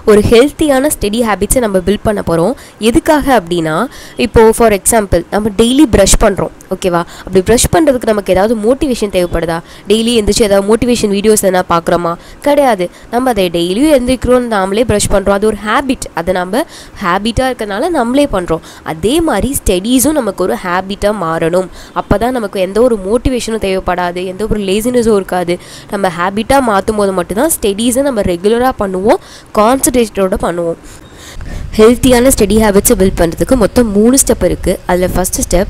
ஒரு ஹெல்த்தியான ஸ்டெடி ஹேபிட்ஸை நம்ம பில்ட் பண்ண போகிறோம் எதுக்காக அப்படின்னா இப்போது ஃபார் எக்ஸாம்பிள் நம்ம டெய்லி ப்ரஷ் பண்ணுறோம் ஓகேவா அப்படி ப்ரஷ் பண்ணுறதுக்கு நமக்கு ஏதாவது மோட்டிவேஷன் தேவைப்படுதா டெய்லி எந்திரிச்சு ஏதாவது மோட்டிவேஷன் வீடியோஸ் எதனா பார்க்குறோமா கிடையாது நம்ம அதை டெய்லியும் எந்திரிக்கிறோம் நாமளே ப்ரஷ் பண்ணுறோம் அது ஒரு ஹேபிட் அதை நம்ம ஹேபிட்டாக இருக்கறனால நம்மளே பண்ணுறோம் அதே மாதிரி ஸ்டடீஸும் நமக்கு ஒரு ஹேபிட்டாக மாறணும் அப்போ தான் நமக்கு எந்த ஒரு மோட்டிவேஷனும் தேவைப்படாது எந்த ஒரு லேசினஸும் இருக்காது நம்ம ஹேபிட்டாக மாற்றும் போது மட்டும்தான் ஸ்டடீஸை நம்ம ரெகுலராக பண்ணுவோம் கான்சன்ட்ரேட்டோட பண்ணுவோம் ஹெல்த்தியான ஸ்டடி ஹேபிட்ஸை பில்ட் பண்ணுறதுக்கு மொத்தம் மூணு ஸ்டெப் இருக்குது அதில் first step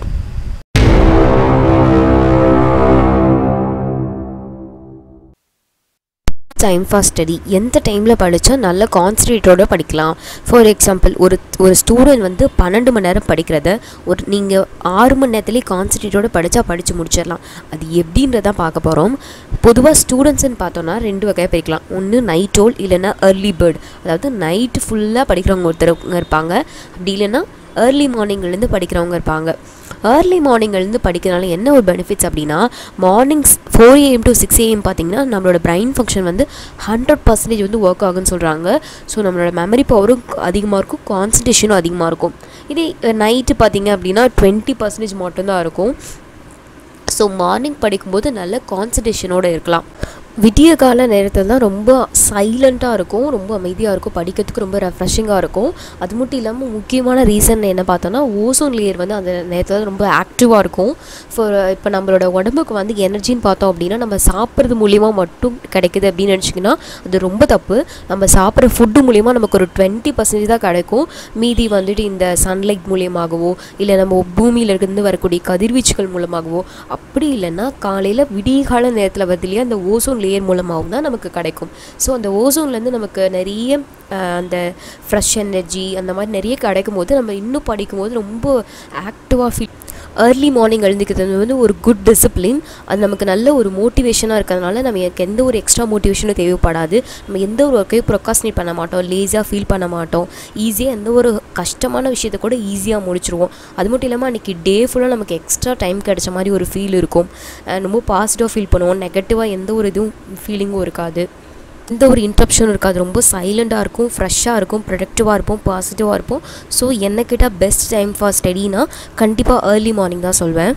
time for study எந்த டைமில் படித்தா நல்ல கான்சன்ட்ரேட்டோட படிக்கலாம் ஃபார் எக்ஸாம்பிள் ஒரு ஒரு ஸ்டூடெண்ட் வந்து பன்னெண்டு மணி நேரம் படிக்கிறத ஒரு நீங்கள் ஆறு மணி நேரத்துலேயே கான்சன்ட்ரேட்டோட படித்தா படித்து முடிச்சிடலாம் அது எப்படின்றதான் பார்க்க போகிறோம் பொதுவாக ஸ்டூடெண்ட்ஸ்னு பார்த்தோன்னா ரெண்டு வகையாக பிரிக்கலாம் ஒன்று நைட் ஓல் இல்லைன்னா ஏர்லி பேர்ட் அதாவது நைட்டு ஃபுல்லாக படிக்கிறவங்க ஒருத்தர் இருப்பாங்க அப்படி இல்லைன்னா ஏர்லி மார்னிங்லேருந்து படிக்கிறவங்க இருப்பாங்க ஏர்லி மார்னிங்லேருந்து படிக்கிறனால என்ன ஒரு பெனிஃபிட்ஸ் அப்படின்னா mornings four AM to six AM பார்த்தீங்கன்னா நம்மளோட பிரைன் ஃபங்க்ஷன் வந்து ஹண்ட்ரட் பர்சன்டேஜ் வந்து ஒர்க் ஆகுன்னு சொல்கிறாங்க ஸோ நம்மளோட மெமரி பவரும் அதிகமாக இருக்கும் கான்சன்ட்ரேஷனும் அதிகமாக இருக்கும் இதே நைட்டு பார்த்தீங்க அப்படின்னா டுவெண்ட்டி பர்சன்டேஜ் மட்டும்தான் இருக்கும் ஸோ மார்னிங் படிக்கும்போது நல்ல கான்சன்ட்ரேஷனோடு இருக்கலாம் விடிய கால நேரத்தில் தான் ரொம்ப சைலண்ட்டாக இருக்கும் ரொம்ப அமைதியாக இருக்கும் படிக்கிறதுக்கு ரொம்ப ரெஃப்ரெஷிங்காக இருக்கும் அது மட்டும் இல்லாமல் முக்கியமான ரீசன் என்ன பார்த்தோன்னா ஓசோன் லேயர் வந்து அந்த நேரத்தில் ரொம்ப ஆக்டிவாக இருக்கும் ஃபார் இப்போ நம்மளோட உடம்புக்கு வந்து எனர்ஜின்னு பார்த்தோம் அப்படின்னா நம்ம சாப்பிட்றது மூலிமா மட்டும் கிடைக்குது அப்படின்னு நினச்சிங்கன்னா அது ரொம்ப தப்பு நம்ம சாப்பிட்ற ஃபுட்டு மூலிமா நமக்கு ஒரு டுவெண்ட்டி பர்சன்டேஜ் தான் கிடைக்கும் மீதி வந்துட்டு இந்த சன்லைட் மூலியமாகவோ இல்லை நம்ம பூமியில் இருந்து வரக்கூடிய கதிர்வீச்சுகள் மூலமாகவோ அப்படி இல்லைன்னா காலையில் விடிய கால நேரத்தில் வருது இல்லையா அந்த ஓசோன் லேயர் மூலமாகவும் தான் நமக்கு கிடைக்கும் ஸோ அந்த ஓசோன்லேருந்து நமக்கு நிறைய அந்த ஃப்ரெஷ் எனர்ஜி அந்த மாதிரி நிறைய கிடைக்கும் போது நம்ம இன்னும் படிக்கும்போது ரொம்ப ஆக்டிவாக ஃபீல் ஏர்லி மார்னிங் எழுந்திக்கிறது வந்து ஒரு குட் டிசிப்ளின் அது நமக்கு நல்ல ஒரு மோட்டிவேஷனாக இருக்கிறதுனால நமக்கு எந்த ஒரு எக்ஸ்ட்ரா மோட்டிவேஷனும் தேவைப்படாது நம்ம எந்த ஒரு ஒர்க்கையும் ப்ரொக்காஸ்னேட் பண்ண மாட்டோம் லேஸியாக ஃபீல் பண்ண மாட்டோம் ஈஸியாக எந்த ஒரு கஷ்டமான விஷயத்தை கூட ஈஸியாக முடிச்சிருவோம் அது மட்டும் இல்லாமல் அன்றைக்கி டே ஃபுல்லாக நமக்கு எக்ஸ்ட்ரா டைம் கிடைச்ச மாதிரி ஒரு ஃபீல் இருக்கும் ரொம்ப பாசிட்டிவாக ஃபீல் பண்ணுவோம் நெகட்டிவாக எந்த ஒரு இதுவும் ஃபீலிங்கும் இருக்காது எந்த ஒரு இன்ட்ரப்ஷனும் இருக்காது ரொம்ப சைலண்ட்டாக இருக்கும் ஃப்ரெஷ்ஷாக இருக்கும் ப்ரொடக்டிவாக இருப்போம் பாசிட்டிவாக இருப்போம் ஸோ என்ன கேட்டால் பெஸ்ட் டைம் ஃபார் ஸ்டடினா கண்டிப்பாக ஏர்லி மார்னிங் தான் சொல்வேன்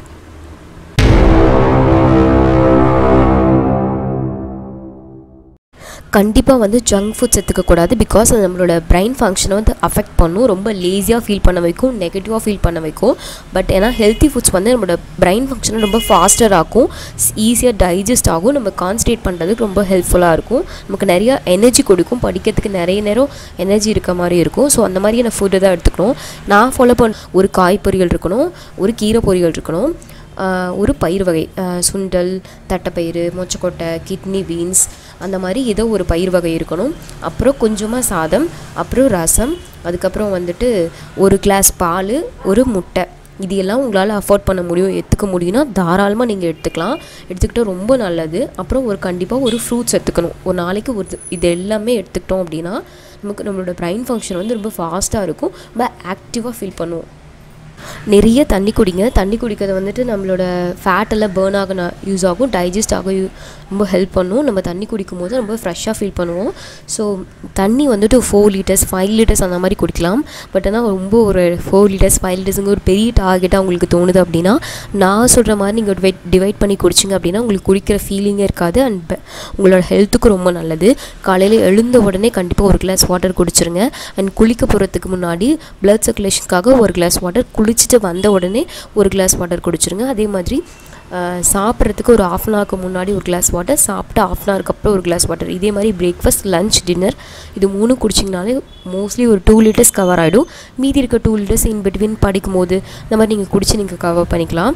கண்டிப்பாக வந்து ஜங்க் ஃபுட்ஸ் எடுத்துக்கக்கூடாது பிகாஸ் அது நம்மளோட பிரைன் ஃபங்க்ஷனை வந்து அஃபெக்ட் பண்ணும் ரொம்ப லேசியாக ஃபீல் பண்ண வைக்கும் நெகட்டிவாக ஃபீல் பண்ண வைக்கும் பட் ஏன்னா ஹெல்த்தி ஃபுட்ஸ் வந்து நம்மளோட பிரைன் ஃபங்க்ஷனை ரொம்ப ஃபாஸ்டர் ஆகும் ஈஸியாக டைஜஸ்ட் ஆகும் நம்ம கான்சன்ட்ரேட் பண்ணுறதுக்கு ரொம்ப ஹெல்ப்ஃபுல்லாக இருக்கும் நமக்கு நிறையா எனர்ஜி கொடுக்கும் படிக்கிறதுக்கு நிறைய நேரம் எனர்ஜி இருக்க மாதிரி இருக்கும் ஸோ அந்த மாதிரியான ஃபுட்டு தான் எடுத்துக்கணும் நான் ஃபாலோ பண்ண ஒரு காய் பொரியல் இருக்கணும் ஒரு கீரை பொரியல் இருக்கணும் ஒரு பயிர் வகை சுண்டல் தட்டைப்பயிறு மொச்சக்கொட்டை கிட்னி பீன்ஸ் அந்த மாதிரி ஏதோ ஒரு பயிர் வகை இருக்கணும் அப்புறம் கொஞ்சமாக சாதம் அப்புறம் ரசம் அதுக்கப்புறம் வந்துட்டு ஒரு கிளாஸ் பால் ஒரு முட்டை இது எல்லாம் உங்களால் அஃபோர்ட் பண்ண முடியும் எடுத்துக்க முடியும்னா தாராளமாக நீங்கள் எடுத்துக்கலாம் எடுத்துக்கிட்டால் ரொம்ப நல்லது அப்புறம் ஒரு கண்டிப்பாக ஒரு ஃப்ரூட்ஸ் எடுத்துக்கணும் ஒரு நாளைக்கு ஒரு இது எல்லாமே எடுத்துக்கிட்டோம் அப்படின்னா நமக்கு நம்மளோட ப்ரைன் ஃபங்க்ஷன் வந்து ரொம்ப ஃபாஸ்ட்டாக இருக்கும் ரொம்ப ஆக்டிவாக ஃபீல் பண்ணுவோம் நிறைய தண்ணி குடிங்க தண்ணி குடிக்கிறது வந்துட்டு நம்மளோட ஃபேட்டெல்லாம் பேர்ன் ஆக யூஸ் ஆகும் டைஜஸ்ட் ஆக ரொம்ப ஹெல்ப் பண்ணும் நம்ம தண்ணி குடிக்கும் போது ரொம்ப ஃப்ரெஷ்ஷாக ஃபீல் பண்ணுவோம் ஸோ தண்ணி வந்துட்டு ஃபோர் லிட்டர்ஸ் ஃபைவ் லிட்டர்ஸ் அந்த மாதிரி குடிக்கலாம் பட் ஆனால் ரொம்ப ஒரு ஃபோர் லிட்டர்ஸ் ஃபைவ் லிட்டர்ஸுங்க ஒரு பெரிய டார்கெட்டாக உங்களுக்கு தோணுது அப்படின்னா நான் சொல்கிற மாதிரி நீங்கள் டிவைட் டிவைட் பண்ணி குடிச்சிங்க அப்படின்னா உங்களுக்கு குடிக்கிற ஃபீலிங்கே இருக்காது அண்ட் உங்களோட ஹெல்த்துக்கும் ரொம்ப நல்லது காலையில் எழுந்த உடனே கண்டிப்பாக ஒரு கிளாஸ் வாட்டர் குடிச்சிருங்க அண்ட் குளிக்க போகிறதுக்கு முன்னாடி ப்ளட் சர்க்குலேஷனுக்காக ஒரு கிளாஸ் வாட்டர் குளிச்சுட்டு வந்த உடனே ஒரு கிளாஸ் வாட்டர் குடிச்சிருங்க அதே மாதிரி சாப்பிட்றதுக்கு ஒரு ஆஃப் அன் ஹவருக்கு முன்னாடி ஒரு கிளாஸ் வாட்டர் சாப்பிட்டு ஆஃப் அன் ஹவருக்கு அப்புறம் ஒரு கிளாஸ் வாட்டர் இதே மாதிரி பிரேக்ஃபாஸ்ட் லஞ்ச் டின்னர் இது மூணு குடிச்சிங்கனாலே மோஸ்ட்லி ஒரு டூ லிட்டர்ஸ் கவர் ஆகிடும் மீதி இருக்க டூ லிட்டர்ஸ் இன் பிட்வீன் படிக்கும் போது இந்த மாதிரி நீங்கள் குடிச்சு நீங்கள் கவர் பண்ணிக்கலாம்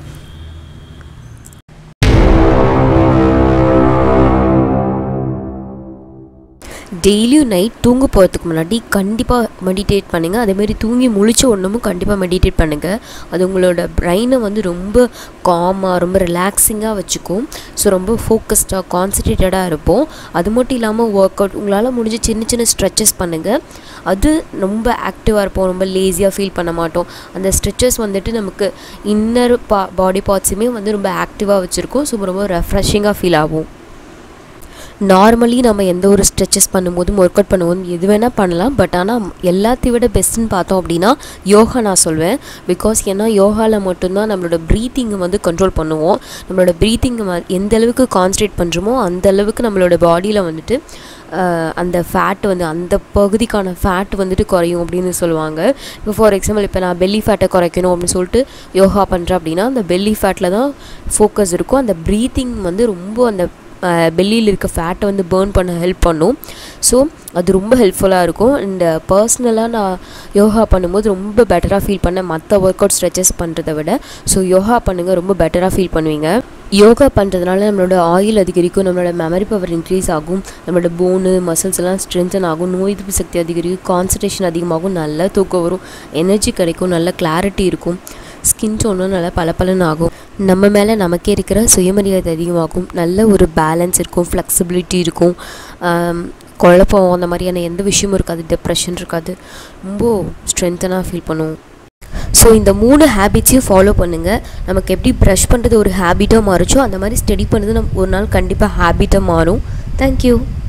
டெய்லியும் நைட் தூங்க போகிறதுக்கு முன்னாடி கண்டிப்பாக மெடிடேட் பண்ணுங்கள் அதேமாரி தூங்கி முழிச்ச ஒன்றுமும் கண்டிப்பாக மெடிடேட் பண்ணுங்கள் அது உங்களோட பிரெயினை வந்து ரொம்ப காமாக ரொம்ப ரிலாக்ஸிங்காக வச்சுக்கும் ஸோ ரொம்ப ஃபோக்கஸ்டாக கான்சன்ட்ரேட்டடாக இருப்போம் அது மட்டும் இல்லாமல் ஒர்க் அவுட் உங்களால் முடிஞ்ச சின்ன சின்ன ஸ்ட்ரெச்சஸ் பண்ணுங்கள் அது ரொம்ப ஆக்டிவாக இருப்போம் ரொம்ப லேசியாக ஃபீல் பண்ண மாட்டோம் அந்த ஸ்ட்ரெச்சஸ் வந்துட்டு நமக்கு இன்னர் பா பாடி பார்ட்ஸுமே வந்து ரொம்ப ஆக்டிவாக வச்சுருக்கோம் ஸோ ரொம்ப ரெஃப்ரெஷிங்காக ஃபீல் ஆகும் நார்மலி நம்ம எந்த ஒரு ஸ்ட்ரெச்சஸ் பண்ணும்போதும் ஒர்க் அவுட் பண்ணும்போதும் எது வேணால் பண்ணலாம் பட் ஆனால் எல்லாத்தையும் விட பெஸ்ட்டுன்னு பார்த்தோம் அப்படின்னா யோகா நான் சொல்வேன் பிகாஸ் ஏன்னா யோகாவில் மட்டும்தான் நம்மளோட ப்ரீத்திங்கை வந்து கண்ட்ரோல் பண்ணுவோம் நம்மளோட ப்ரீத்திங்கை எந்த அளவுக்கு கான்சன்ட்ரேட் பண்ணுறோமோ அந்த அளவுக்கு நம்மளோட பாடியில் வந்துட்டு அந்த ஃபேட் வந்து அந்த பகுதிக்கான ஃபேட் வந்துட்டு குறையும் அப்படின்னு சொல்லுவாங்க இப்போ ஃபார் எக்ஸாம்பிள் இப்போ நான் பெல்லி ஃபேட்டை குறைக்கணும் அப்படின்னு சொல்லிட்டு யோகா பண்ணுறேன் அப்படின்னா அந்த பெல்லி ஃபேட்டில் தான் ஃபோக்கஸ் இருக்கும் அந்த ப்ரீத்திங் வந்து ரொம்ப அந்த பெல்லியில் இருக்க ஃபேட்டை வந்து பேர்ன் பண்ண ஹெல்ப் பண்ணும் ஸோ அது ரொம்ப ஹெல்ப்ஃபுல்லாக இருக்கும் அண்ட் பர்சனலாக நான் யோகா பண்ணும்போது ரொம்ப பெட்டராக ஃபீல் பண்ணேன் மற்ற ஒர்க் அவுட் ஸ்ட்ரெச்சஸ் பண்ணுறதை விட ஸோ யோகா பண்ணுங்கள் ரொம்ப பெட்டராக ஃபீல் பண்ணுவீங்க யோகா பண்ணுறதுனால நம்மளோட ஆயில் அதிகரிக்கும் நம்மளோட மெமரி பவர் இன்க்ரீஸ் ஆகும் நம்மளோட போனு மசில்ஸ் எல்லாம் ஸ்ட்ரென்தன் ஆகும் நோய் எதிர்ப்பு சக்தி அதிகரிக்கும் கான்சன்ட்ரேஷன் அதிகமாகும் நல்ல தூக்கம் வரும் எனர்ஜி கிடைக்கும் நல்ல கிளாரிட்டி இருக்கும் ஸ்கின் டோனும் நல்லா பளபளன்னு ஆகும் நம்ம மேலே நமக்கே இருக்கிற சுயமரியாதை அதிகமாகும் நல்ல ஒரு பேலன்ஸ் இருக்கும் ஃப்ளெக்சிபிலிட்டி இருக்கும் குழப்பம் அந்த மாதிரியான எந்த விஷயமும் இருக்காது டிப்ரெஷன் இருக்காது ரொம்ப ஸ்ட்ரென்த்தனாக ஃபீல் பண்ணுவோம் ஸோ இந்த மூணு ஹேபிட்ஸையும் ஃபாலோ பண்ணுங்கள் நமக்கு எப்படி ப்ரஷ் பண்ணுறது ஒரு ஹேபிட்டாக மாறுச்சோ அந்த மாதிரி ஸ்டடி பண்ணுறது நம்ம ஒரு நாள் கண்டிப்பாக ஹேபிட்டாக மாறும் தேங்க்யூ